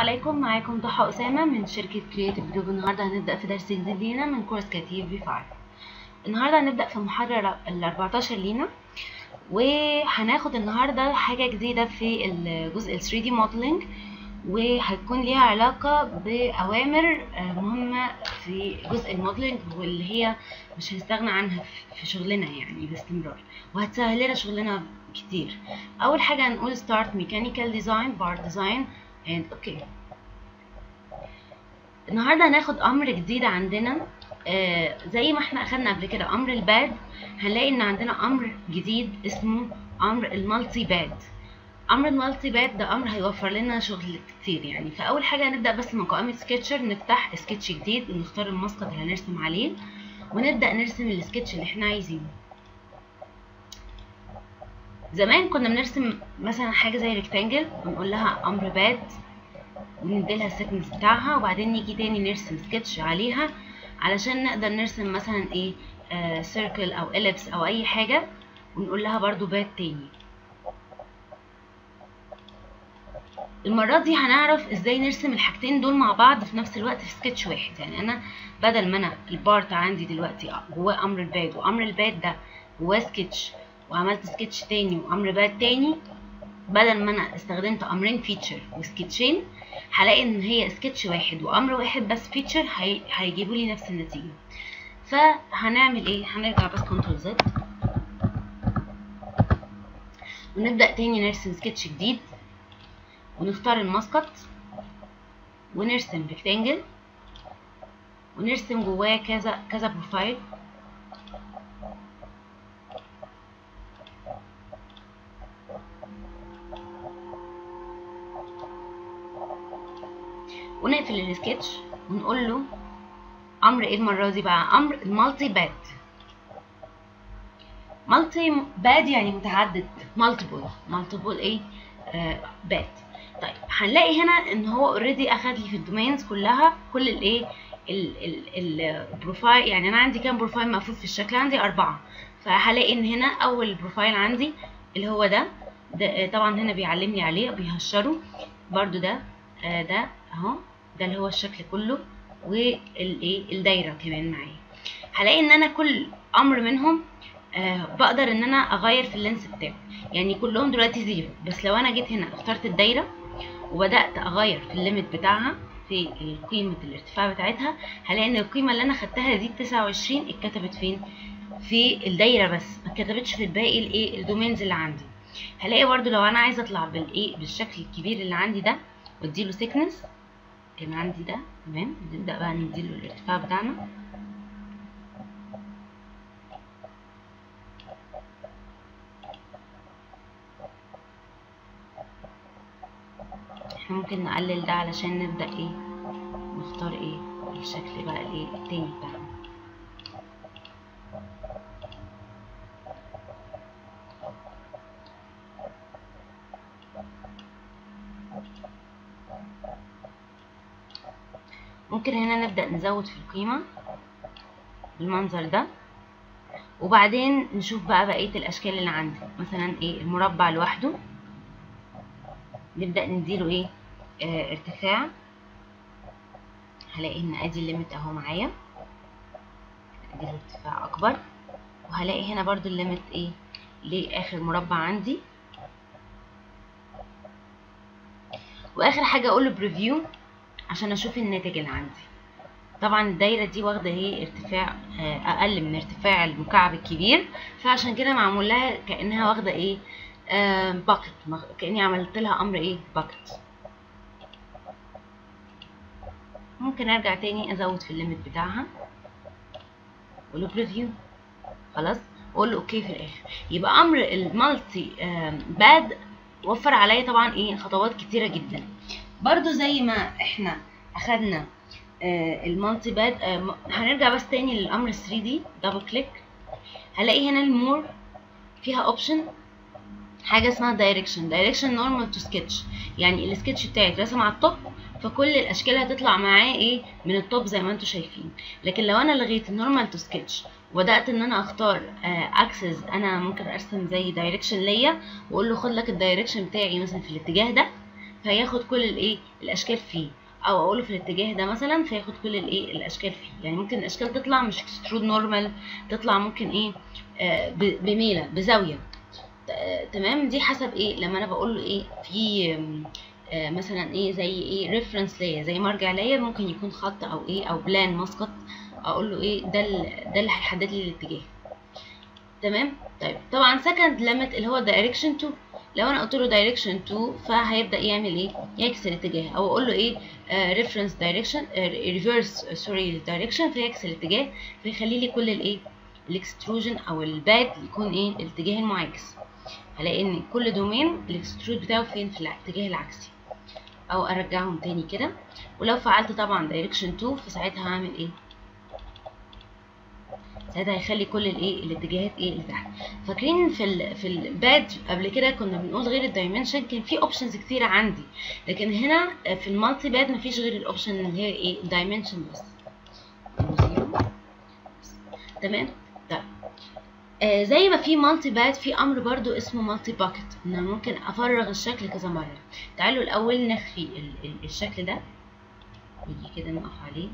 عليكم معاكم ضحى أسامة من شركة كرياتيف جروب النهاردة هنبدأ في درس جديد لينا من كورس كاتيف في 5 النهاردة هنبدأ في المحاضرة ال 14 لينا وهناخد النهاردة حاجة جديدة في الجزء ال 3D modeling وهتكون ليها علاقة بأوامر مهمة في جزء الموديلنج واللي هي مش هنستغنى عنها في شغلنا يعني باستمرار وهتسهل لنا شغلنا كتير أول حاجة هنقول start mechanical design bar design and okay النهارده هناخد امر جديد عندنا آه زي ما احنا اخدنا قبل كده امر الباد هنلاقي ان عندنا امر جديد اسمه امر المالتي باد امر المالتي باد ده امر هيوفر لنا شغل كتير يعني فاول حاجه هنبدا بس من قائمه سكتشر نفتح سكتش جديد ونختار المسقط اللي هنرسم عليه ونبدا نرسم السكتش اللي احنا عايزينه زمان كنا بنرسم مثلا حاجه زي ريكتانجل ونقول لها امر باد ونديلها السيكنس بتاعها وبعدين نيجي تاني نرسم سكتش عليها علشان نقدر نرسم مثلا ايه آه سيركل او اليبس او اي حاجه ونقول لها برضو باد تاني المرة دي هنعرف ازاي نرسم الحاجتين دول مع بعض في نفس الوقت في سكتش واحد يعني انا بدل ما انا البارت عندي دلوقتي جواه امر الباد وامر الباد ده جواه سكتش وعملت سكتش تاني وامر باد تاني بدل ما انا استخدمت امرين فيتشر وسكتشين هلاقي ان هي سكتش واحد وامر واحد بس فيتشر هي... هيجيبوا لي نفس النتيجه فهنعمل ايه هنرجع بس كنترول زد ونبدا تاني نرسم سكتش جديد ونختار المسقط ونرسم ريكتانجل ونرسم جواه كذا كذا بروفايل ونقفل السكتش ونقول له امر ايه المره دي بقى امر المالتي باد مالتي باد يعني متعدد مالتيبل مالتيبل ايه آه باد طيب هنلاقي هنا ان هو اوريدي اخد لي في الدومينز كلها كل الايه البروفايل يعني انا عندي كام بروفايل مقفول في الشكل عندي اربعه فهلاقي ان هنا اول بروفايل عندي اللي هو ده, ده طبعا هنا بيعلمني عليه بيهشره برضو ده آه ده اهو ده اللي هو الشكل كله والايه الدايره كمان معايا هلاقي ان انا كل امر منهم آه بقدر ان انا اغير في اللينس بتاعه يعني كلهم دلوقتي زيرو بس لو انا جيت هنا اخترت الدايره وبدات اغير في الليميت بتاعها في قيمه الارتفاع بتاعتها هلاقي ان القيمه اللي انا خدتها دي 29 اتكتبت فين في الدايره بس ما اتكتبتش في الباقي الايه الدومينز اللي عندي هلاقي برده لو انا عايزه اطلع بالايه بالشكل الكبير اللي عندي ده واديله سيكنس كان عندي ده تمام نبدأ بقى نديله الارتفاع بتاعنا احنا ممكن نقلل ده علشان نبدأ ايه نختار ايه الشكل بقى الايه التاني بتاعنا ممكن هنا نبدأ نزود في القيمة بالمنظر ده وبعدين نشوف بقى بقية الأشكال اللي عندي مثلا ايه المربع لوحده نبدأ نديله ايه آه ارتفاع هلاقي ان ادي الليميت اهو معايا ادي ارتفاع اكبر وهلاقي هنا برضو الليميت ايه لاخر مربع عندي واخر حاجة اقوله بريفيو عشان اشوف الناتج اللي عندي طبعا الدايره دي واخده ايه ارتفاع اقل من ارتفاع المكعب الكبير فعشان كده معمول لها كانها واخده ايه آه باكت كاني عملت لها امر ايه باكت ممكن ارجع تاني ازود في الليميت بتاعها واقول له بريفيو خلاص واقول له اوكي في الاخر يبقى امر المالتي آه باد وفر عليا طبعا ايه خطوات كتيره جدا برضو زي ما احنا اخدنا آه المالتي باد آه هنرجع بس تاني للامر 3 دي دبل كليك هلاقي هنا المور فيها اوبشن حاجه اسمها دايركشن دايركشن نورمال تو سكتش يعني السكتش بتاعي اترسم على التوب فكل الاشكال هتطلع معاه ايه من التوب زي ما انتم شايفين لكن لو انا لغيت النورمال تو سكتش وبدات ان انا اختار اكسس انا ممكن ارسم زي دايركشن ليا واقول له خد لك الدايركشن بتاعي مثلا في الاتجاه ده فياخد كل الايه الاشكال فيه او اقوله في الاتجاه ده مثلا فياخد كل الايه الاشكال فيه يعني ممكن الاشكال تطلع مش اكسترود نورمال تطلع ممكن ايه آه ب- بميله بزاويه ت- تمام دي حسب ايه لما انا بقول له ايه في آم، آه مثلا ايه زي ايه ريفرنس ليا زي مرجع ليا ممكن يكون خط او ايه او بلان مسقط اقول له ايه ده ال- ده اللي هيحدد لي الاتجاه تمام طيب طبعا سكند ليميت اللي هو دايركشن 2 لو انا قلت له دايركشن 2 فهيبدا يعمل ايه يعكس الاتجاه او اقول له ايه ريفرنس دايركشن ريفرس سوري دايركشن فيعكس الاتجاه فيخلي لي كل الايه الاكستروجن او الباد يكون ايه الاتجاه المعاكس هلاقي ان كل دومين الاكسترود بتاعه فين في الاتجاه العكسي او ارجعهم تاني كده ولو فعلت طبعا دايركشن 2 فساعتها هعمل ايه ساعتها هيخلي كل الايه الاتجاهات ايه اللي تحت فاكرين في ال في الباد قبل كده كنا بنقول غير الدايمنشن كان في اوبشنز كتيره عندي لكن هنا في المالتي باد مفيش غير الاوبشن اللي هي ايه دايمنشن بس تمام طيب آه زي ما في مالتي باد في امر برضو اسمه مالتي باكت ان أنا ممكن افرغ الشكل كذا مره تعالوا الاول نخفي ال ال الشكل ده نيجي كده نقف عليه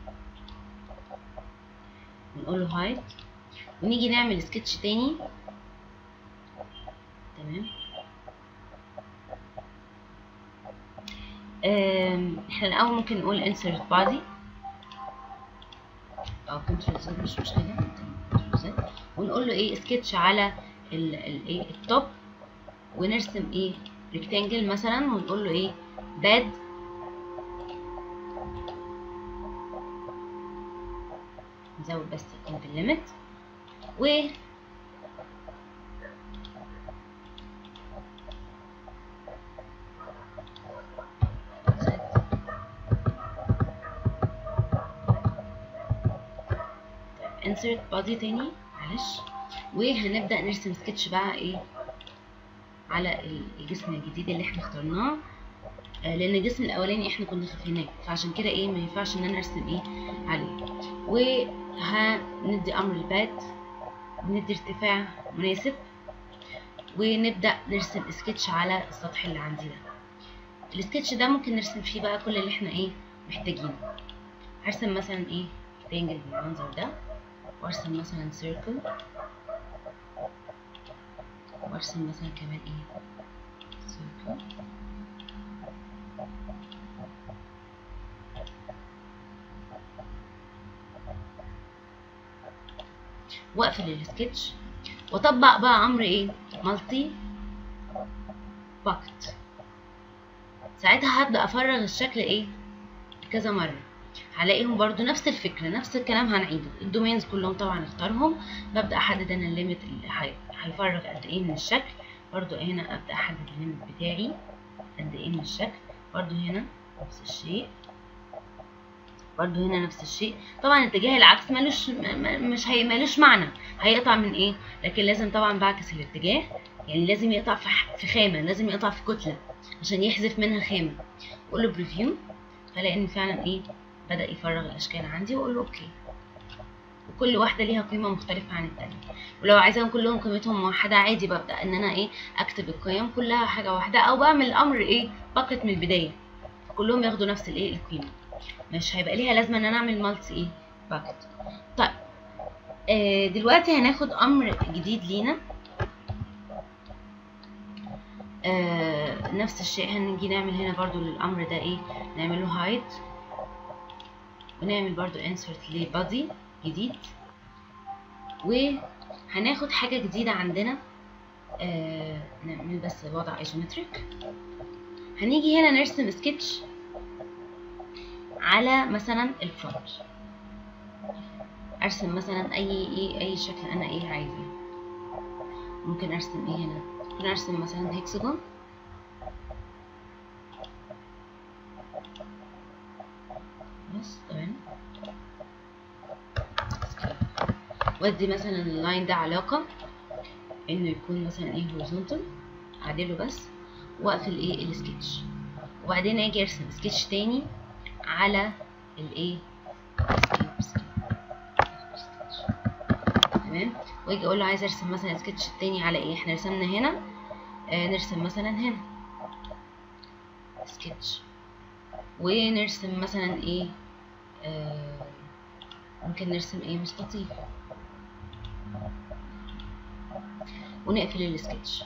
ونقول له هايد ونيجي نعمل سكتش تاني تمام آم، احنا الاول ممكن نقول insert body او control z مش مشكله control z ونقول له ايه سكتش على ال ال ايه التوب ونرسم ايه ريكتانجل مثلا ونقول له ايه bad نزود بس كلمة الليمت و insert body تاني معلش وهنبدأ نرسم سكتش بقى ايه على الجسم الجديد اللي احنا اخترناه آه، لان الجسم الاولاني احنا كنا خفيناه فعشان كده ايه ما ينفعش ان انا ارسم ايه عليه وهندي امر الباد ندي ارتفاع مناسب ونبدا نرسم سكتش على السطح اللي عندي ده السكتش ده ممكن نرسم فيه بقى كل اللي احنا ايه محتاجينه هرسم مثلا ايه ريكتانجل بالمنظر ده وارسم مثلا سيركل وارسم مثلا كمان ايه سيركل واقفل السكتش واطبق بقى امر ايه مالتي باكت ساعتها هبدا افرغ الشكل ايه كذا مره هلاقيهم برضو نفس الفكره نفس الكلام هنعيده الدومينز كلهم طبعا اختارهم ببدا احدد انا الليميت اللي هي- هيفرغ قد ايه من الشكل برضو هنا ابدا احدد الليميت بتاعي قد ايه من الشكل برضو هنا نفس الشيء برضو هنا نفس الشيء طبعا اتجاه العكس ملوش م- م- مش هي ملوش معنى هيقطع من ايه لكن لازم طبعا بعكس الاتجاه يعني لازم يقطع في ح- في خامه لازم يقطع في كتله عشان يحذف منها خامه اقول له بريفيو هلاقي ان فعلا ايه بدا يفرغ الاشكال عندي واقول له اوكي وكل واحده ليها قيمه مختلفه عن التانية ولو عايزاهم كلهم قيمتهم موحده عادي ببدا ان انا ايه اكتب القيم كلها حاجه واحده او بعمل الامر ايه باكت من البدايه فكلهم ياخدوا نفس الايه القيمه مش هيبقى ليها لازمه ان انا اعمل مالتي ايه باكت طيب آه دلوقتي هناخد امر جديد لينا آه نفس الشيء هنيجي نعمل هنا برضو للامر ده ايه نعمله هايد ونعمل برضو insert لبادي جديد وهناخد حاجة جديدة عندنا آه نعمل بس وضع ايزومتريك هنيجي هنا نرسم سكتش على مثلا الفرونت ارسم مثلا اي ايه اي شكل انا ايه عايزاه ممكن ارسم ايه هنا ممكن ارسم مثلا هيكسجون بس تمام وادي مثلا اللاين ده علاقة انه يكون مثلا ايه هوريزونتال اعدله بس واقفل ايه السكتش وبعدين اجي ارسم سكتش تاني على الايه تمام واجي اقول له عايز ارسم مثلا سكتش تاني على ايه احنا رسمنا هنا آه نرسم مثلا هنا سكتش ونرسم مثلا ايه آه ممكن نرسم ايه مستطيل ونقفل السكتش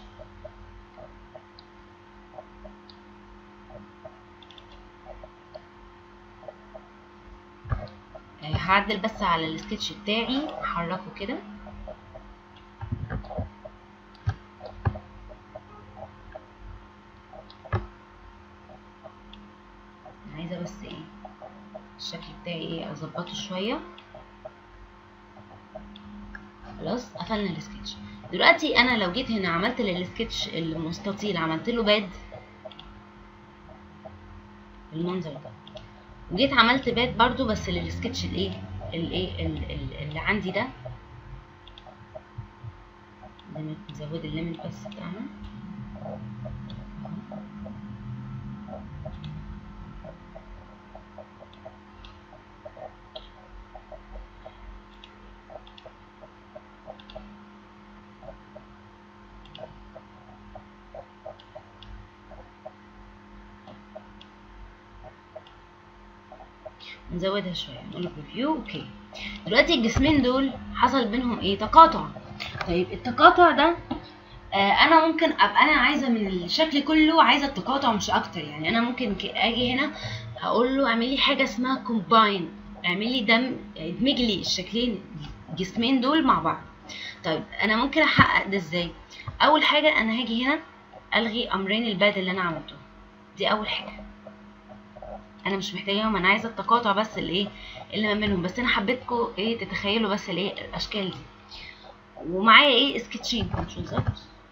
آه، هعدل بس على السكتش بتاعي احركه كده عايزه بس ايه الشكل بتاعي ايه اظبطه شويه خلاص قفلنا السكتش دلوقتي انا لو جيت هنا عملت للسكتش المستطيل عملت له باد بالمنظر ده وجيت عملت باد برضو بس للسكتش الايه الايه ال- ال- اللي عندي ده ليميت نزود الليميت بس بتاعنا نزودها شويه نقول بريفيو اوكي دلوقتي الجسمين دول حصل بينهم ايه تقاطع طيب التقاطع ده آه انا ممكن ابقى انا عايزه من الشكل كله عايزه التقاطع مش اكتر يعني انا ممكن ك- اجي هنا هقول له اعمل لي حاجه اسمها كومباين اعمل لي دم ادمج لي الشكلين الجسمين دول مع بعض طيب انا ممكن احقق ده ازاي اول حاجه انا هاجي هنا الغي امرين الباد اللي انا عملته دي اول حاجه انا مش محتاجاهم انا عايزه التقاطع بس الايه اللي ما بينهم بس انا حبيتكم ايه تتخيلوا بس الايه الاشكال دي ومعايا ايه سكتشين كنترول زد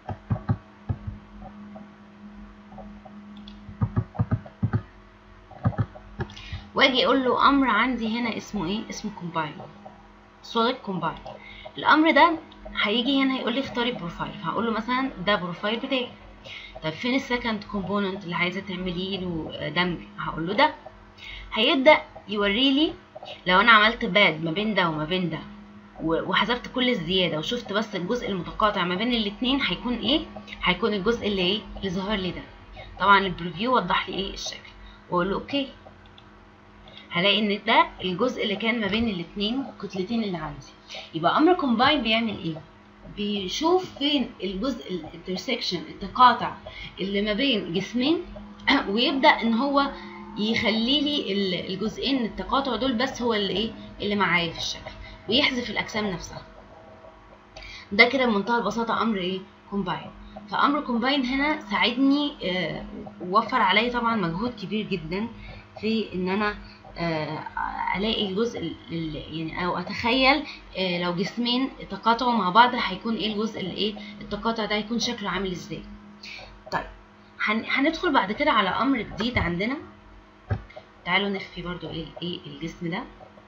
واجي اقول له امر عندي هنا اسمه ايه اسمه كومباين سوليد كومباين الامر ده هيجي هنا يقول لي اختاري بروفايل هقول له مثلا ده بروفايل بتاعي طب فين السكند كومبوننت اللي عايزه تعملي له دمج هقول له ده هيبدا يوري لي لو انا عملت باد ما بين ده وما بين ده و- وحذفت كل الزياده وشفت بس الجزء المتقاطع ما بين الاتنين هيكون ايه هيكون الجزء اللي ايه اللي ظهر لي ده طبعا البريفيو وضح لي ايه الشكل واقول له اوكي هلاقي ان ده الجزء اللي كان ما بين الاتنين الكتلتين اللي عندي يبقى امر كومباين بيعمل ايه بيشوف فين الجزء الانترسكشن التقاطع اللي ما بين جسمين ويبدا ان هو يخلي لي ال- الجزئين التقاطع دول بس هو اللي ايه اللي معايا في الشكل ويحذف الاجسام نفسها ده كده بمنتهى البساطه امر ايه كومباين فامر كومباين هنا ساعدني آه، ووفر عليا طبعا مجهود كبير جدا في ان انا آه، الاقي الجزء ال- ال- يعني او اتخيل آه، لو جسمين تقاطعوا مع بعض هيكون ايه الجزء اللي ايه التقاطع ده هيكون شكله عامل ازاي طيب هن- هندخل بعد كده على امر جديد عندنا تعالوا نخفي برضو ايه ايه الجسم ده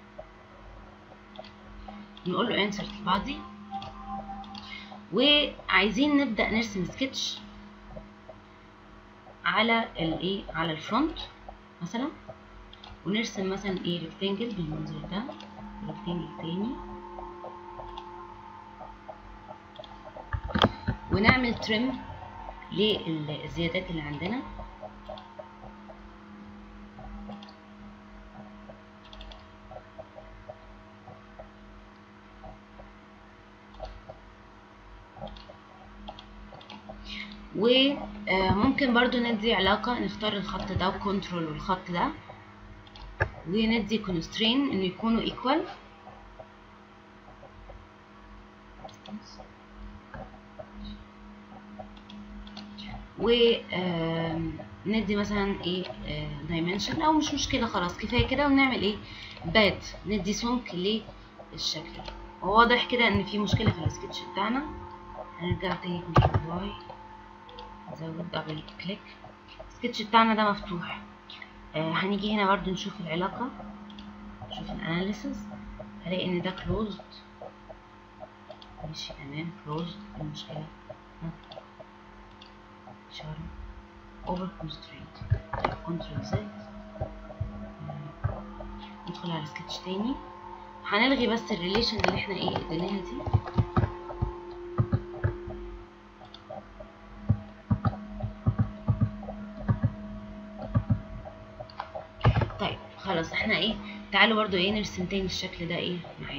نقول له insert body وعايزين نبدأ نرسم سكتش على الايه على الفرونت مثلا ونرسم مثلا ايه ريكتانجل بالمنظر ده ريكتانجل تاني ونعمل تريم للزيادات اللي عندنا وممكن برضو ندي علاقة نختار الخط ده وكنترول والخط ده وندي constrain انه يكونوا equal و آم، ندي مثلا ايه آه، dimension او مش مشكلة خلاص كفاية كده ونعمل ايه بات ندي سمك للشكل هو واضح كده ان في مشكلة في السكتش بتاعنا هنرجع تاني كنترول واي نزود دبل كليك السكتش بتاعنا ده مفتوح آه هنيجي هنا برضو نشوف العلاقة نشوف الاناليسيس هلاقي ان ده كلوزد ماشي تمام كلوزد المشكلة اشارة اوفر كونسترينت كنترول زد ندخل على سكتش تاني هنلغي بس الريليشن اللي احنا ايه اديناها دي خلاص احنا ايه تعالوا برضو ايه نرسم تاني الشكل ده ايه معانا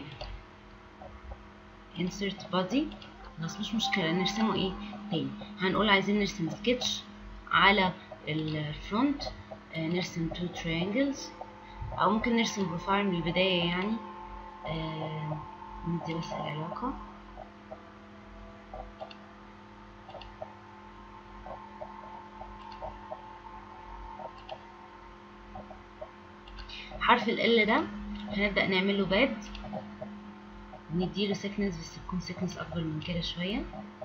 insert body خلاص مش مشكلة نرسمه ايه تاني هنقول عايزين نرسم سكتش على الفرونت آه نرسم two triangles او ممكن نرسم بروفايل من البداية يعني آه ندي بس العلاقة حرف ال L ده هنبدأ نعمله باد نديله سيكنس بس تكون سيكنس أكبر من كده شوية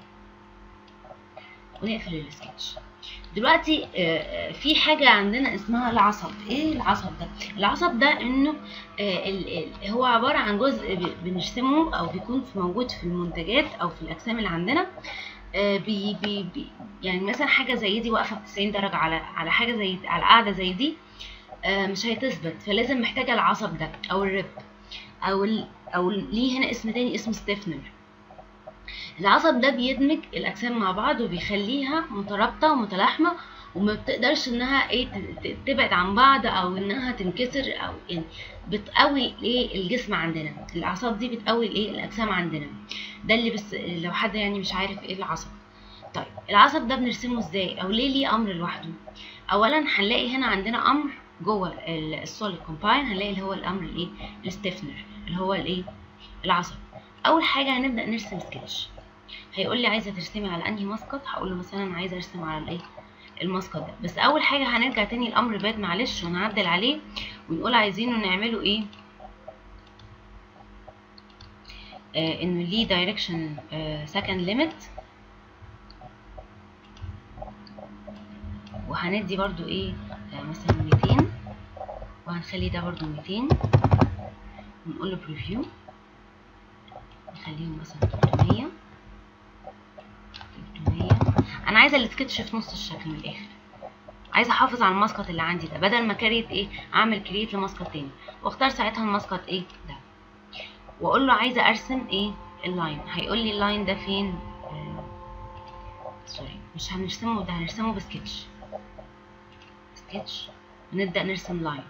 ونقفل السكتش دلوقتي في حاجة عندنا اسمها العصب ايه العصب ده العصب ده انه هو عبارة عن جزء بنرسمه او بيكون موجود في المنتجات او في الاجسام اللي عندنا بي بي بي يعني مثلا حاجة زي دي واقفة ب 90 درجة على على حاجة زي على قاعدة زي دي مش هتثبت فلازم محتاجة العصب ده او الرب او ال او ليه هنا اسم تاني اسمه ستيفنر العصب ده بيدمج الاجسام مع بعض وبيخليها مترابطه ومتلاحمه وما بتقدرش انها ايه تبعد عن بعض او انها تنكسر او يعني بتقوي ايه الجسم عندنا الاعصاب دي بتقوي الايه الاجسام عندنا ده اللي بس لو حد يعني مش عارف ايه العصب طيب العصب ده بنرسمه ازاي او ليه ليه امر لوحده اولا هنلاقي هنا عندنا امر جوه السوليد كومباين هنلاقي اللي هو الامر الايه الستيفنر اللي هو الايه العصب اول حاجه هنبدا نرسم سكتش هيقول لي عايزه ترسمي على انهي مسقط هقول له مثلا عايزه ارسم على الايه المسقط ده بس اول حاجه هنرجع تاني الامر باد معلش ونعدل عليه ونقول عايزينه نعمله ايه آه انه ليه دايركشن سكند ليميت وهندي برضو ايه آه مثلا 200 وهنخلي ده برضو 200 ونقول له بريفيو نخليهم مثلا 300 300 انا عايزه السكتش في نص الشكل من الاخر عايزه احافظ على المسقط اللي عندي ده بدل ما كريت ايه اعمل كريت لمسقط تاني واختار ساعتها المسقط ايه ده واقول له عايزه ارسم ايه اللاين هيقول لي اللاين ده فين آه سوري مش هنرسمه ده هنرسمه بسكتش سكتش ونبدا نرسم لاين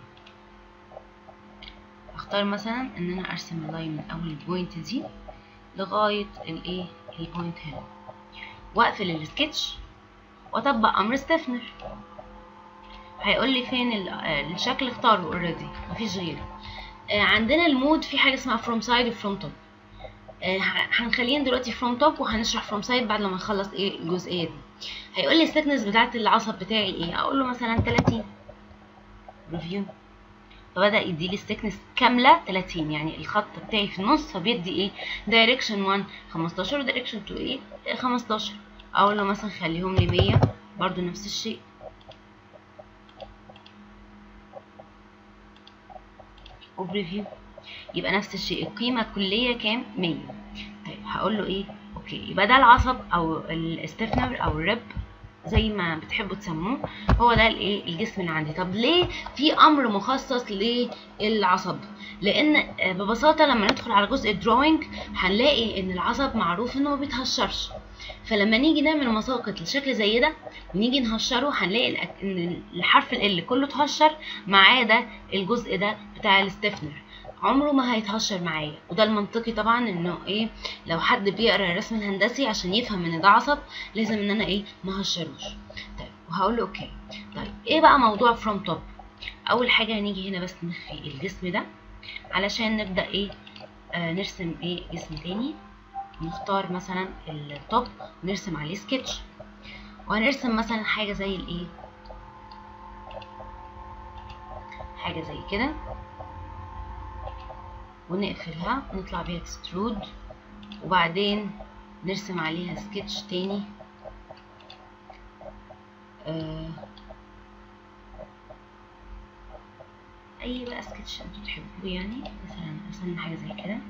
اختار مثلا ان انا ارسم اللاين من اول البوينت دي لغايه الايه البوينت هنا واقفل السكتش واطبق امر ستيفنر هيقول لي فين الشكل اختاره اوريدي مفيش غيره آه عندنا المود في حاجه اسمها فروم سايد وفروم توب هنخلينا دلوقتي فروم توب وهنشرح فروم سايد بعد لما نخلص ايه الجزئيه دي هيقول لي الثيكنس بتاعه العصب بتاعي ايه اقول له مثلا 30 ريفيو فبدا يدي لي الثيكنس كامله 30 يعني الخط بتاعي في النص فبيدي ايه دايركشن 1 15 ودايركشن 2 ايه 15 اقول له مثلا خليهم لي 100 برضو نفس الشيء وبريفيو يبقى نفس الشيء القيمة الكلية كام 100 طيب هقول له ايه اوكي يبقى ده العصب او الاستفنر او الرب زي ما بتحبوا تسموه هو ده الايه الجسم اللي عندي طب ليه في امر مخصص للعصب لان ببساطه لما ندخل على جزء الدروينج هنلاقي ان العصب معروف انه ما بيتهشرش فلما نيجي نعمل مساقط لشكل زي ده ونيجي نهشره هنلاقي ان الحرف ال كله اتهشر ما عدا الجزء ده بتاع الستيفنر عمره ما هيتهشر معايا وده المنطقي طبعا انه ايه لو حد بيقرا الرسم الهندسي عشان يفهم ان ده عصب لازم ان انا ايه ما هشروش طيب وهقول له اوكي طيب ايه بقى موضوع فروم توب اول حاجه هنيجي هنا بس نخفي الجسم ده علشان نبدا ايه آه نرسم ايه جسم تاني نختار مثلا التوب ونرسم عليه سكتش وهنرسم مثلا حاجه زي الايه حاجه زي كده ونقفلها ونطلع بيها اكسترود وبعدين نرسم عليها سكتش تاني آه اي بقى سكتش انتوا تحبوه يعني مثلا رسمنا حاجه زي كده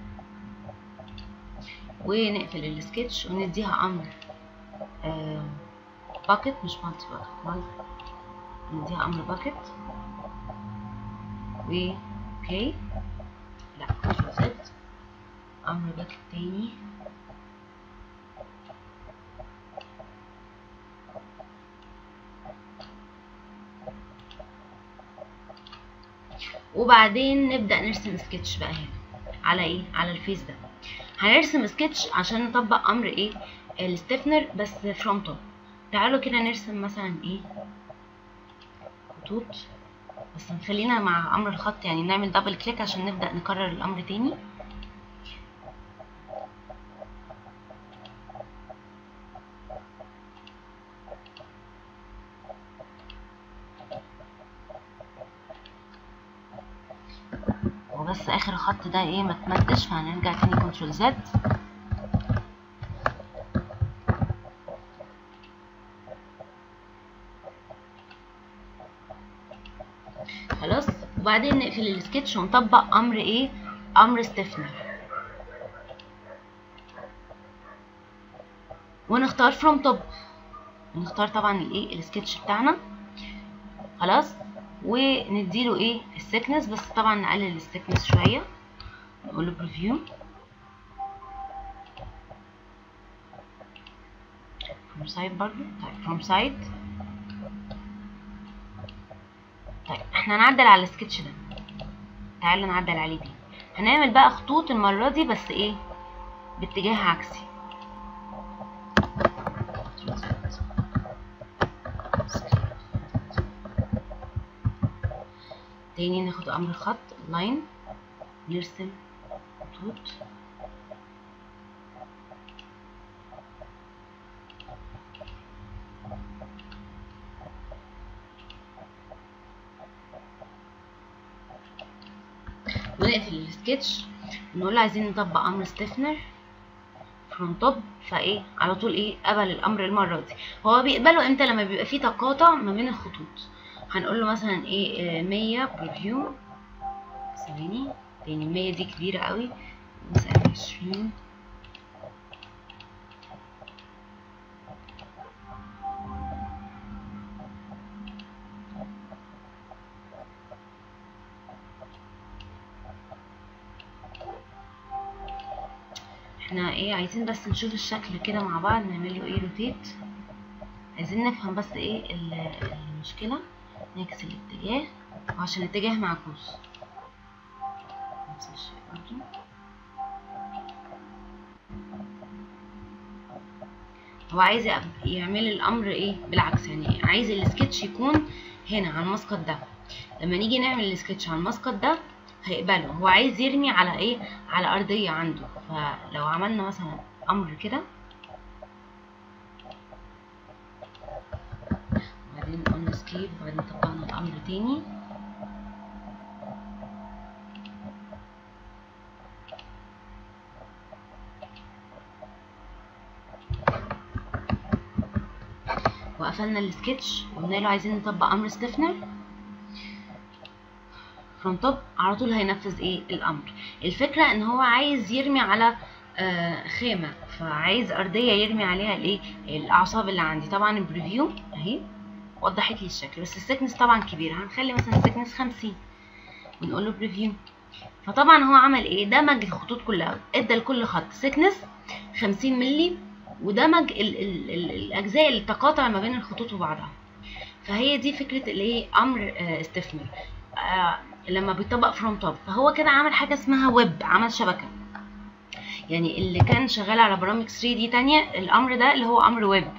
ونقفل السكتش ونديها امر آه باكت مش مالتي باكت نديها امر باكت و اوكي لا مش وصلت امر باكت تاني وبعدين نبدا نرسم سكتش بقى هنا على ايه على الفيس ده هنرسم سكتش عشان نطبق امر ايه الستيفنر بس فروم توب تعالوا كده نرسم مثلا ايه خطوط بس نخلينا مع امر الخط يعني نعمل دبل كليك عشان نبدا نكرر الامر تاني وبس اخر خط ده ايه ما تمدش فهنرجع تاني كنترول زد خلاص وبعدين نقفل السكتش ونطبق امر ايه امر ستيفنر ونختار فروم توب ونختار طبعا الايه السكتش بتاعنا خلاص ونديله ايه السكنس بس طبعا نقلل السكنس شويه نقول له بريفيو فروم سايد برضو طيب فروم سايد طيب احنا هنعدل على السكتش ده تعالوا نعدل عليه تاني هنعمل بقى خطوط المره دي بس ايه باتجاه عكسي تاني ناخد امر الخط لاين نرسم خطوط ونقفل السكتش ونقول له عايزين نطبق امر ستيفنر فروم توب فايه على طول ايه قبل الامر المره دي هو بيقبله امتى لما بيبقى فيه تقاطع ما بين الخطوط هنقول له مثلا ايه 100 بريفيو ثواني تاني 100 دي كبيره قوي مثلا 20 احنا ايه عايزين بس نشوف الشكل كده مع بعض نعمل له ايه روتيت عايزين نفهم بس ايه المشكله نعكس الاتجاه وعشان الاتجاه معكوس نفس الشيء برضو هو عايز يعمل الامر ايه بالعكس يعني عايز السكتش يكون هنا على المسقط ده لما نيجي نعمل السكتش على المسقط ده هيقبله هو عايز يرمي على ايه على ارضيه عنده فلو عملنا مثلا امر كده وبعدين قلنا اسكيب وبعدين طبقنا الامر تاني وقفلنا السكتش وقلنا له عايزين نطبق امر ستيفنر فروم توب على طول هينفذ ايه الامر الفكره ان هو عايز يرمي على آه خامه فعايز ارضيه يرمي عليها الايه الاعصاب اللي عندي طبعا البريفيو اهي وضحت لي الشكل بس السكنس طبعا كبير هنخلي مثلا السكنس 50 ونقول له بريفيو فطبعا هو عمل ايه دمج الخطوط كلها ادى لكل خط سكنس 50 مللي ودمج ال ال ال الاجزاء اللي تقاطع ما بين الخطوط وبعضها فهي دي فكره الايه امر آه استثمر آه لما بيطبق فروم توب فهو كده عمل حاجه اسمها ويب عمل شبكه يعني اللي كان شغال على برامج 3 دي تانية الامر ده اللي هو امر ويب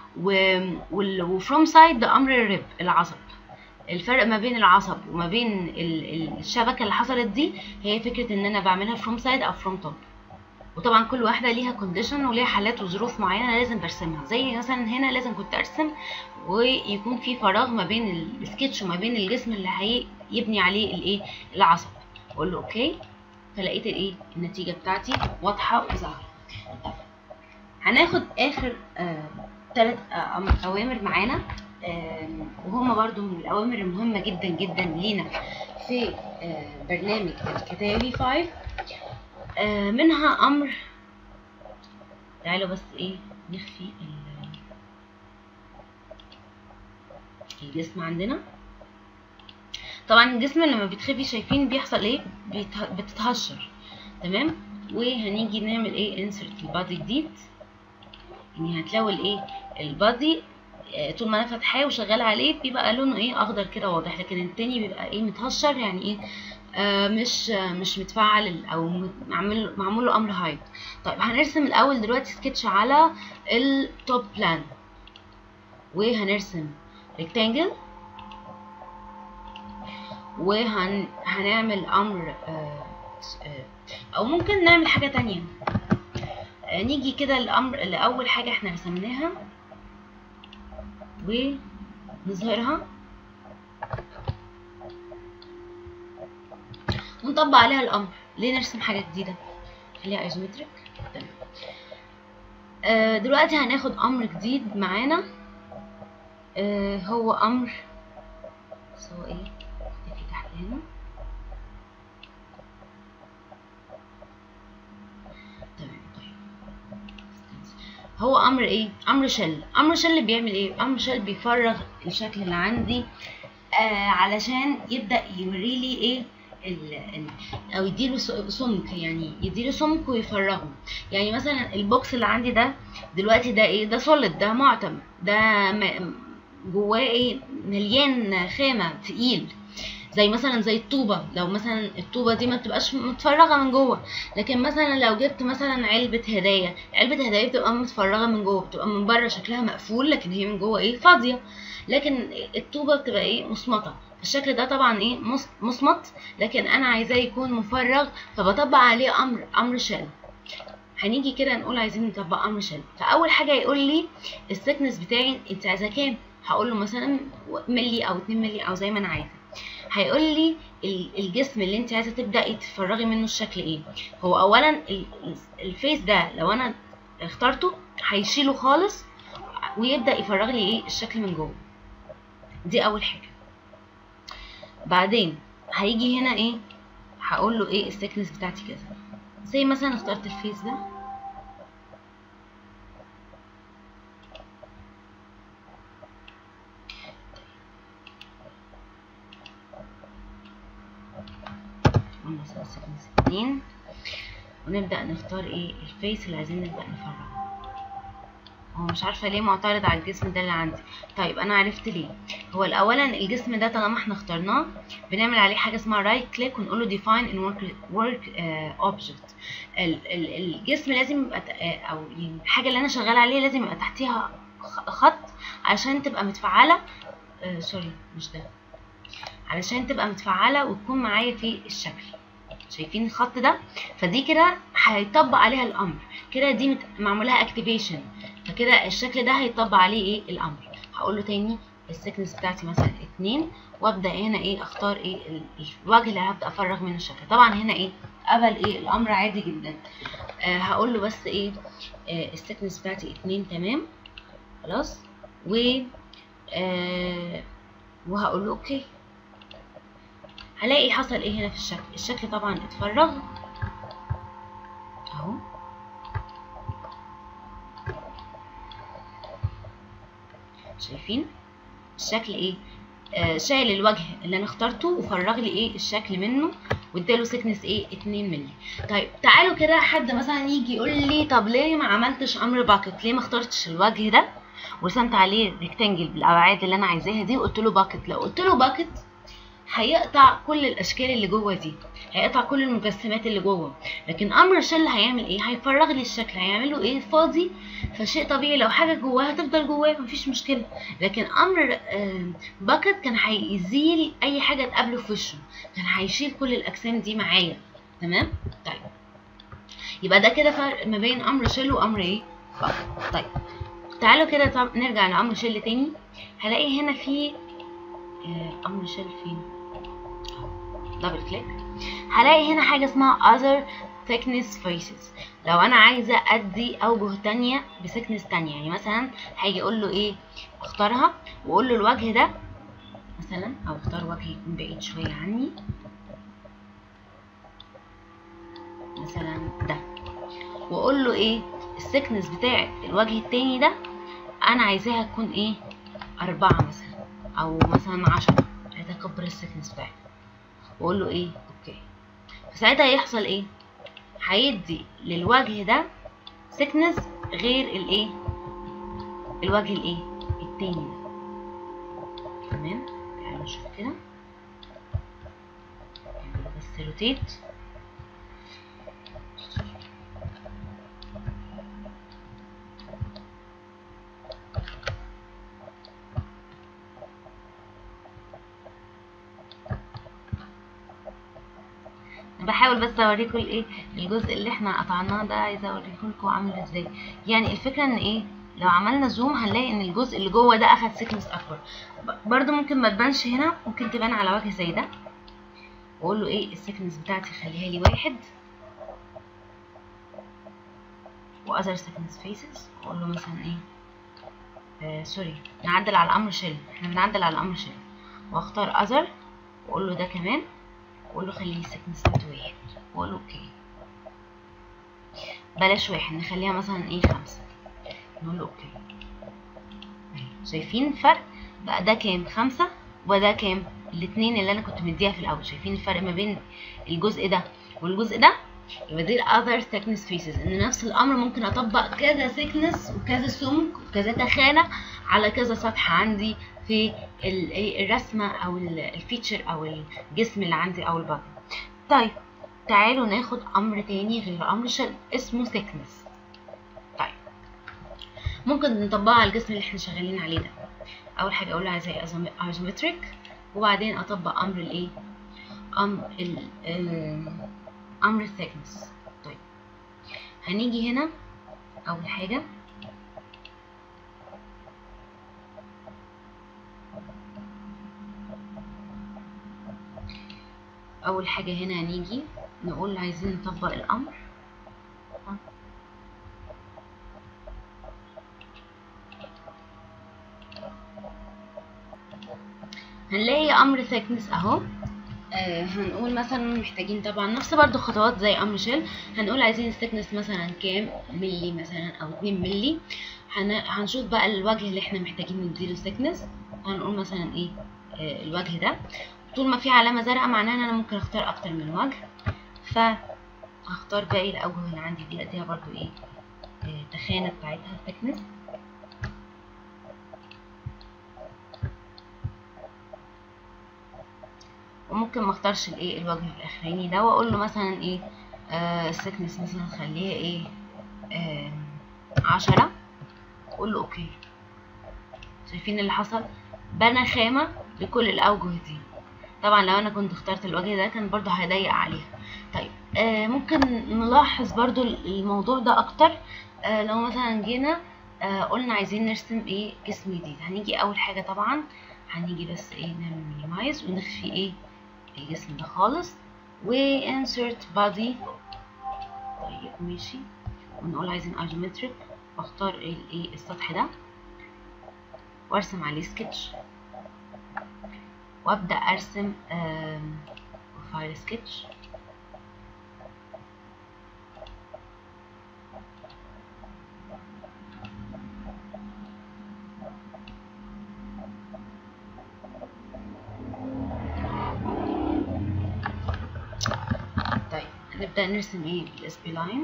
وفروم سايد ده امر الريب العصب الفرق ما بين العصب وما بين الشبكه اللي حصلت دي هي فكره ان انا بعملها فروم سايد او فروم توب وطبعا كل واحده ليها كونديشن وليها حالات وظروف معينه لازم برسمها زي مثلا هنا لازم كنت ارسم ويكون في فراغ ما بين السكتش وما بين الجسم اللي هيبني عليه الايه العصب اقول له اوكي فلقيت الايه النتيجه بتاعتي واضحه وظاهره هناخد اخر ثلاث آه اوامر معانا آه وهما برضو من الاوامر المهمه جدا جدا لينا في آه برنامج الكتابي 5 منها امر تعالوا بس ايه نخفي الجسم عندنا طبعا الجسم لما بيتخفي شايفين بيحصل ايه بتتهشر تمام وهنيجي نعمل ايه انسرت البادي جديد يعني هتلاقوا الايه البادي آه، طول ما انا فاتحاه وشغاله عليه بيبقى لونه ايه اخضر كده واضح لكن التاني بيبقى ايه متهشر يعني ايه آه مش آه مش متفعل او م- معمول معمول له امر هايد طيب هنرسم الاول دلوقتي سكتش على التوب بلان وهنرسم ريكتانجل وهنعمل امر آه آه او ممكن نعمل حاجه تانية آه نيجي كده الامر لاول حاجه احنا رسمناها ونظهرها ونطبق عليها الامر ليه نرسم حاجه جديده خليها ايزومتريك تمام آه دلوقتي هناخد امر جديد معانا آه هو امر بس هو ايه في تحت هنا تمام طيب هو امر ايه امر شل امر شل بيعمل ايه امر شل بيفرغ الشكل اللي عندي آه علشان يبدا يوري لي ايه ال ال او يديله س- سمك يعني يديله سمك ويفرغه يعني مثلا البوكس اللي عندي ده دلوقتي ده ايه ده سوليد ده معتم ده م- جواه ايه مليان خامه تقيل زي مثلا زي الطوبه لو مثلا الطوبه دي ما بتبقاش متفرغه من جوه لكن مثلا لو جبت مثلا علبه هدايا علبه هدايا بتبقى متفرغه من جوه بتبقى من بره شكلها مقفول لكن هي من جوه ايه فاضيه لكن الطوبه بتبقى ايه مصمطه الشكل ده طبعا ايه مص- مصمت لكن انا عايزاه يكون مفرغ فبطبق عليه امر امر شل هنيجي كده نقول عايزين نطبق امر شل فاول حاجه يقول لي السكنس بتاعي انت عايزاه كام هقول له مثلا ملي او 2 ملي او زي ما انا عايزه هيقول لي ال- الجسم اللي انت عايزه تبداي تفرغي منه الشكل ايه هو اولا ال- الفيس ده لو انا اخترته هيشيله خالص ويبدا يفرغ لي ايه الشكل من جوه دي اول حاجه بعدين هيجي هنا ايه هقول له ايه السكنس بتاعتي كذا زي مثلا اخترت الفيس ده قلنا مثلا سكنس اتنين ونبدأ نختار ايه الفيس اللي عايزين نبدأ نفرغه هو مش عارفة ليه معترض على الجسم ده اللي عندي طيب انا عرفت ليه هو الاولا الجسم ده طالما احنا اخترناه بنعمل عليه حاجة اسمها رايت كليك ونقول له define in work, work uh, object ال- ال- الجسم لازم يبقى ت- آه، او يعني الحاجة اللي انا شغالة عليها لازم يبقى تحتيها خ- خط عشان تبقى متفعلة آه سوري مش ده علشان تبقى متفعلة وتكون معايا في الشكل شايفين الخط ده فدي كده هيطبق عليها الامر كده دي مت- معمولها اكتيفيشن فكده الشكل ده هيطبق عليه ايه الامر هقول له تاني السكنس بتاعتي مثلا اتنين وابدا هنا ايه اختار ايه ال- الوجه اللي هبدا افرغ منه الشكل طبعا هنا ايه قبل ايه الامر عادي جدا آه هقول له بس ايه آه السكنس بتاعتي اتنين تمام خلاص و آه وهقول له اوكي هلاقي حصل ايه هنا في الشكل الشكل طبعا اتفرغ اهو شايفين الشكل ايه آه شايل الوجه اللي انا اخترته وفرغ لي ايه الشكل منه واداله سكنس ايه 2 مللي طيب تعالوا كده حد مثلا يجي يقول لي طب ليه ما عملتش امر باكت ليه ما اخترتش الوجه ده ورسمت عليه ريكتانجل بالابعاد اللي انا عايزاها دي وقلت له باكت لو قلت له باكت هيقطع كل الاشكال اللي جوه دي هيقطع كل المجسمات اللي جوه لكن امر شل هيعمل ايه هيفرغ لي الشكل هيعمله ايه فاضي فشيء طبيعي لو حاجه جواها هتفضل جواها مفيش مشكله لكن امر آه، باكت كان هيزيل اي حاجه تقابله في وشه كان هيشيل كل الاجسام دي معايا تمام طيب يبقى ده كده فرق ما بين امر شل وامر ايه باكت طيب تعالوا كده طب نرجع لامر شل تاني هلاقي هنا في آه، امر شل فين دبل كليك هلاقي هنا حاجة اسمها other thickness faces لو انا عايزة ادي اوجه تانية بسكنس تانية يعني مثلا هاجي اقول له ايه اختارها واقول له الوجه ده مثلا او اختار وجه يكون بعيد شوية عني مثلا ده واقول له ايه السكنس بتاع الوجه التاني ده انا عايزاها تكون ايه أربعة مثلا او مثلا عشرة عايزة اكبر السكنس بتاعي واقول له ايه اوكي فساعتها هيحصل ايه هيدي للوجه ده سكنس غير الايه الوجه الايه التاني ده تمام تعالوا نشوف كده نعمل بس روتيت بحاول بس اوريكم الايه الجزء اللي احنا قطعناه ده عايزه اوريكم لكم عامل ازاي يعني الفكره ان ايه لو عملنا زوم هنلاقي ان الجزء اللي جوه ده اخد سيكنس اكبر برضو ممكن ما تبانش هنا ممكن تبان على وجه زي ده واقول له ايه السيكنس بتاعتي خليها لي واحد واذر سيكنس فيسز واقول له مثلا ايه آه سوري نعدل على الامر شيل احنا بنعدل على الامر شيل واختار اذر واقول له ده كمان واقول له خليه سيكنس واحد واقول له اوكي بلاش واحد نخليها مثلا ايه خمسة نقول له اوكي شايفين الفرق بقى ده كام خمسة وده كام الاتنين اللي انا كنت مديها في الاول شايفين الفرق ما بين الجزء ده والجزء ده يبقى دي other thickness faces ان نفس الامر ممكن اطبق كذا thickness وكذا سمك وكذا تخانة على كذا سطح عندي في الرسمة او الفيتشر او الجسم اللي عندي او البطن طيب تعالوا ناخد امر تاني غير امر شل اسمه thickness طيب ممكن نطبقها على الجسم اللي احنا شغالين عليه ده اول حاجه اقول له عايزاه isometric وبعدين اطبق امر الايه امر ال امر الثيكنس طيب هنيجي هنا اول حاجه اول حاجه هنا هنيجي نقول عايزين نطبق الامر هنلاقي امر thickness اهو آه هنقول مثلا محتاجين طبعا نفس برضو خطوات زي امر شيل هنقول عايزين الثيكنس مثلا كام ملي مثلا او 2 ملي هن... هنشوف بقى الوجه اللي احنا محتاجين نديله ثيكنس هنقول مثلا ايه آه الوجه ده طول ما في علامه زرقاء معناها ان انا ممكن اختار اكتر من وجه فهختار باقي الاوجه اللي عندي دي اديها برضو ايه آه تخانه بتاعتها thickness وممكن ما اختارش الايه الوجه الاخراني ده واقول له مثلا ايه آه السكنس مثلا خليها ايه آه عشرة اقول له اوكي شايفين اللي حصل بنى خامة لكل الاوجه دي طبعا لو انا كنت اخترت الوجه ده كان برضو هيضيق عليها طيب آه ممكن نلاحظ برضو الموضوع ده اكتر آه لو مثلا جينا آه قلنا عايزين نرسم ايه جسم جديد هنيجي اول حاجة طبعا هنيجي بس ايه نعمل مينيمايز ونخفي ايه الجسم ده خالص و insert body طيب ماشي ونقول عايزين isometric واختار الايه السطح ده وارسم عليه سكتش وابدا ارسم بروفايل سكتش نبدأ نرسم ايه بالاس بي لاين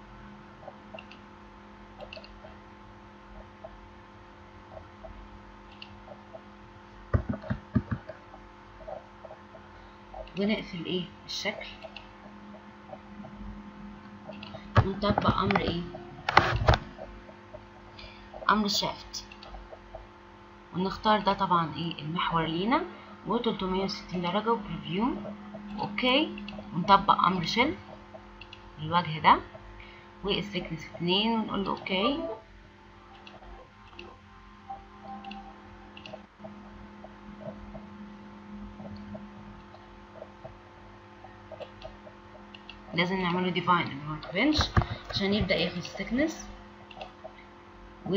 ونقفل ايه الشكل ونطبق امر ايه امر الشافت ونختار ده طبعا ايه المحور لينا و 360 درجة وبريفيو اوكي ونطبق امر شيل الوجه ده والسكنس اتنين ونقول له اوكي لازم نعمله ديفاين ان هو متبانش عشان يبدأ ياخد السكنس و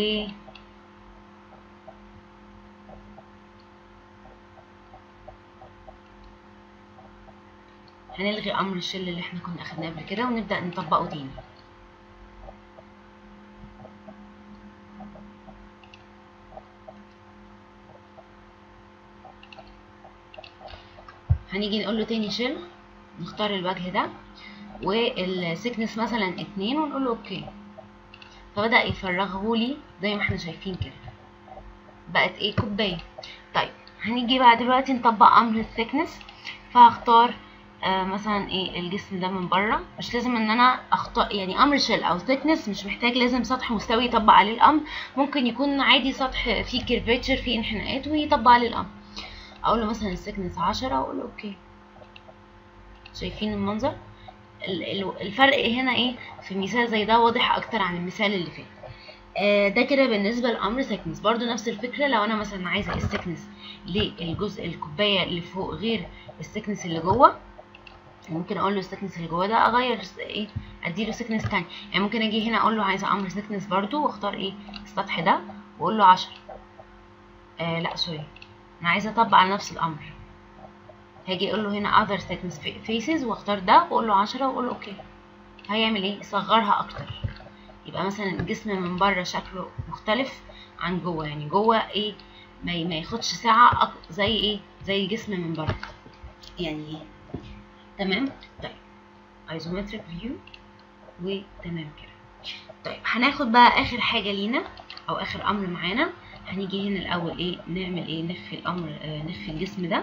هنلغي امر الشل اللي احنا كنا اخدناه قبل كده ونبدا نطبقه تاني هنيجي نقول له تاني شيل نختار الوجه ده والسكنس مثلا اتنين ونقول له اوكي فبدأ يفرغه لي زي ما احنا شايفين كده بقت ايه كوبايه طيب هنيجي بقى دلوقتي نطبق امر الثيكنس فهختار آه مثلا ايه الجسم ده من بره مش لازم ان انا اختار يعني امر شيل او ثيكنس مش محتاج لازم سطح مستوي يطبق عليه الامر ممكن يكون عادي سطح فيه كيرفيتشر فيه انحناءات ويطبق عليه الامر اقول له مثلا الثيكنس 10 اقول له اوكي شايفين المنظر الفرق هنا ايه في مثال زي ده واضح اكتر عن المثال اللي فات آه ده كده بالنسبه لامر سكنس برضو نفس الفكره لو انا مثلا عايزه السكنس للجزء الكوبايه اللي فوق غير السكنس اللي جوه ممكن اقول له السكنس اللي جوه ده اغير ايه اديله سكنس تاني يعني ممكن اجي هنا اقول له عايزه امر سكنس برضو واختار ايه السطح ده واقول له 10 آه لا سوري انا عايزه اطبق على نفس الامر هاجي اقول له هنا other thickness faces واختار ده واقول له 10 واقول له اوكي هيعمل ايه يصغرها اكتر يبقى مثلا الجسم من بره شكله مختلف عن جوه يعني جوه ايه ما ما ياخدش ساعه أك... زي ايه زي الجسم من بره يعني ايه تمام طيب ايزومتريك فيو وتمام كده طيب هناخد بقى اخر حاجه لينا او اخر امر معانا هنيجي هنا الاول ايه نعمل ايه نخفي الامر آه نخفي الجسم ده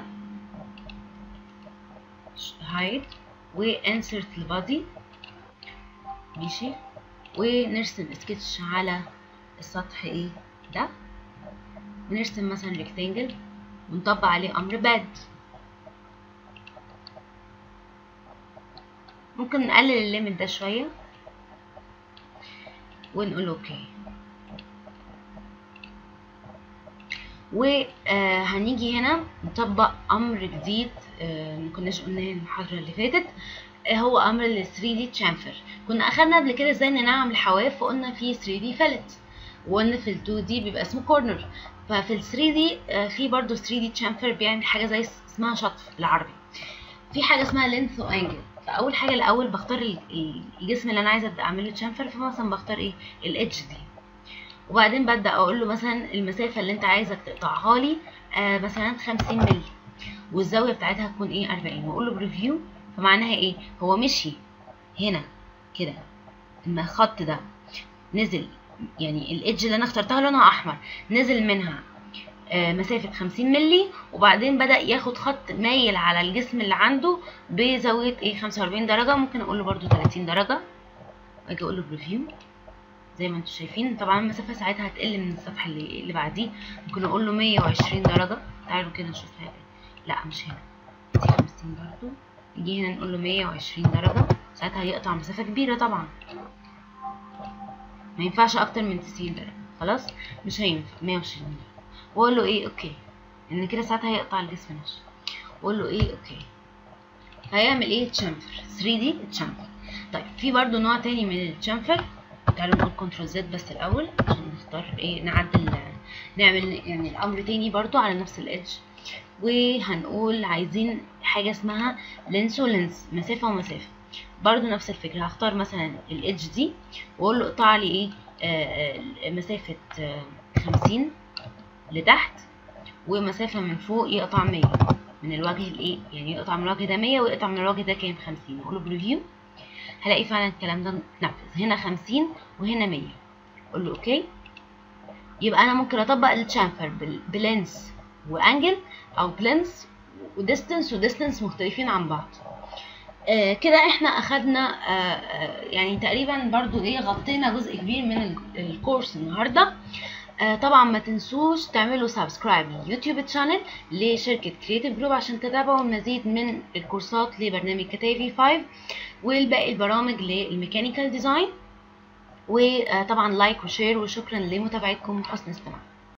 هايد وانسرت البادي ماشي ونرسم سكتش على السطح ايه ده ونرسم مثلا ريكتانجل ونطبق عليه امر باد ممكن نقلل الليمت ده شويه ونقول اوكي وهنيجي هنا نطبق امر جديد ما كناش قلناه المحاضره اللي فاتت هو امر ال 3 دي تشامفر كنا اخدنا قبل كده ازاي نعمل حواف وقلنا في 3 دي فلت وقلنا في ال 2 دي بيبقى اسمه كورنر ففي ال 3 دي في برضو 3 دي تشامفر بيعمل حاجه زي اسمها شطف بالعربي في حاجه اسمها لينث وانجل فاول حاجه الاول بختار الجسم اللي انا عايزه اعمل له تشامفر فمثلا بختار ايه الايدج دي وبعدين ببدا اقول له مثلا المسافه اللي انت عايزك تقطعها لي آه مثلا 50 مللي والزاويه بتاعتها تكون ايه 40 واقول له بريفيو فمعناها ايه هو مشي هنا كده الخط ده نزل يعني الايدج اللي انا اخترتها لونها احمر نزل منها آه مسافة 50 مللي وبعدين بدأ ياخد خط مايل على الجسم اللي عنده بزاوية ايه 45 درجة ممكن اقول له برده 30 درجة واجي اقول له بريفيو زي ما انتم شايفين طبعا المسافة ساعتها هتقل من الصفحة اللي, اللي بعديه ممكن اقول له 120 درجة تعالوا كده نشوف هنا لا مش هنا دي 50 برضو نيجي هنا نقول له 120 درجة ساعتها هيقطع مسافة كبيرة طبعا ما ينفعش اكتر من 90 درجة خلاص مش هينفع 120 درجة واقول له ايه اوكي ان كده ساعتها هيقطع الجسم نفسه واقول له ايه اوكي هيعمل ايه تشامفر 3 دي تشامفر طيب في برضو نوع تاني من التشامفر تعالوا نقول كنترول زد بس الاول عشان نختار ايه نعدل نعمل يعني الامر تاني برضو على نفس الادج وهنقول عايزين حاجه اسمها لينس ولينس مسافه ومسافه برضو نفس الفكره هختار مثلا الادج دي واقول له اقطع لي ايه آه آه مسافه آه 50 لتحت ومسافه من فوق يقطع 100 من الوجه الايه يعني يقطع من الوجه ده 100 ويقطع من الوجه ده كام 50 اقول له بريفيو هلاقي فعلا الكلام ده اتنفذ هنا 50 وهنا 100 اقول له اوكي يبقى انا ممكن اطبق الشامفر بلينس وانجل او بلينس وديستنس وديستنس مختلفين عن بعض آه كده احنا اخدنا آه آه يعني تقريبا برضو ايه غطينا جزء كبير من الكورس النهارده آه طبعا ما تنسوش تعملوا سبسكرايب لليوتيوب تشانل لشركة كريتيف جروب عشان تتابعوا المزيد من الكورسات لبرنامج كتافي 5 والباقي البرامج للميكانيكال ديزاين وطبعا لايك وشير وشكرا لمتابعتكم وحسن استماع